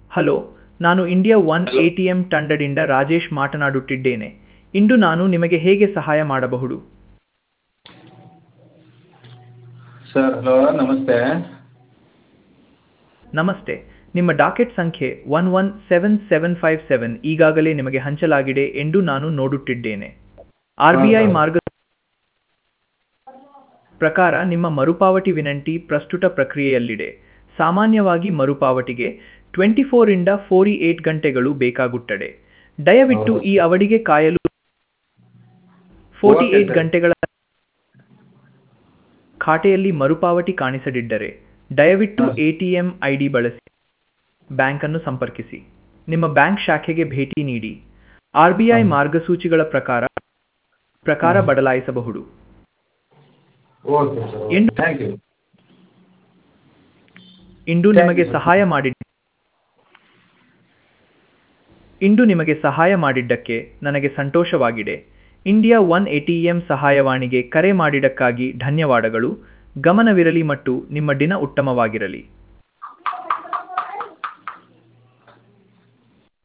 Hello ನಾನು India one A T M ತಂಡದಿಂದ ರಾಜೇಶ್ ಮಾತನಾಡುತ್ತಿದ್ದೇನೆ ಇಂದು ನಾನು ನಿಮಗೆ ಹೇಗೆ ಸಹಾಯ ಮಾಡಬಹುದು ಸರ್ ಹಲೋ ನಮಸ್ತೆ ನಮಸ್ತೆ ನಿಮ್ಮ ಡಾಕೆಟ್ ಸಂಖ್ಯೆ one one seven seven five seven ಈಗಾಗಲೇ ನಿಮಗೆ ಹಂಚಲಾಗಿದೆ ಎಂದು ನಾನು ನೋಡುತ್ತಿದ್ದೇನೆ ಆರ್ ಬಿ ಐ ಹಾ, ಹಾ. ಮಾರ್ಗ ಪ್ರಕಾರ ನಿಮ್ಮ ಮರುಪಾವತಿ ವಿನಂತಿ ಪ್ರಸ್ತುತ ಪ್ರಕ್ರಿಯೆಯಲ್ಲಿದೆ ಸಾಮಾನ್ಯವಾಗಿ ಮರುಪಾವತಿಗೆ ಟ್ವೆಂಟಿ ಫೋರ್ ಇಂದ ಫೋರ್ಟಿ ಏಟ್ ಗಂಟೆಗಳು ಬೇಕಾಗುತ್ತದೆ ದಯವಿಟ್ಟು ಹೌದು. ಈ ಅವಧಿಗೆ ಕಾಯಲು ಫೋರ್ಟಿ Okay, ಏಟ್ sir. ಗಂಟೆಗಳ ಖಾತೆಯಲ್ಲಿ ಮರುಪಾವತಿ ಕಾಣಿಸದಿದ್ದರೆ ದಯವಿಟ್ಟು ಹಾ. ಎಟಿಎಂ ಐಡಿ ಬಳಸಿ ಬ್ಯಾಂಕ್ ಅನ್ನು ಸಂಪರ್ಕಿಸಿ ನಿಮ್ಮ ಬ್ಯಾಂಕ್ ಶಾಖೆಗೆ ಭೇಟಿ ನೀಡಿ ಆರ್ ಬಿ ಐ ಹಾ. ಮಾರ್ಗಸೂಚಿಗಳ ಪ್ರಕಾರ ಪ್ರಕಾರ ಹಾ. ಬದಲಾಯಿಸಬಹುದು ಓಕೆ ಸರ್ ಏನು- ಥ್ಯಾಂಕ್ ಯು ಇಂದು Thank ನಿಮಗೆ you, sir. ಸಹಾಯ ಮಾಡಿ ಇಂದು ನಿಮಗೆ ಸಹಾಯ ಮಾಡಿದ್ದಕ್ಕೆ ನನಗೆ ಸಂತೋಷವಾಗಿದೆ ಇಂಡಿಯಾ ಒನ್ ಎಟಿಎಂ ಸಹಾಯವಾಣಿಗೆ ಕರೆ ಮಾಡಿದ್ದಕ್ಕಾಗಿ ಧನ್ಯವಾದಗಳು ಗಮನವಿರಲಿ ಮತ್ತು ನಿಮ್ಮ ದಿನ ಉತ್ತಮವಾಗಿರಲಿ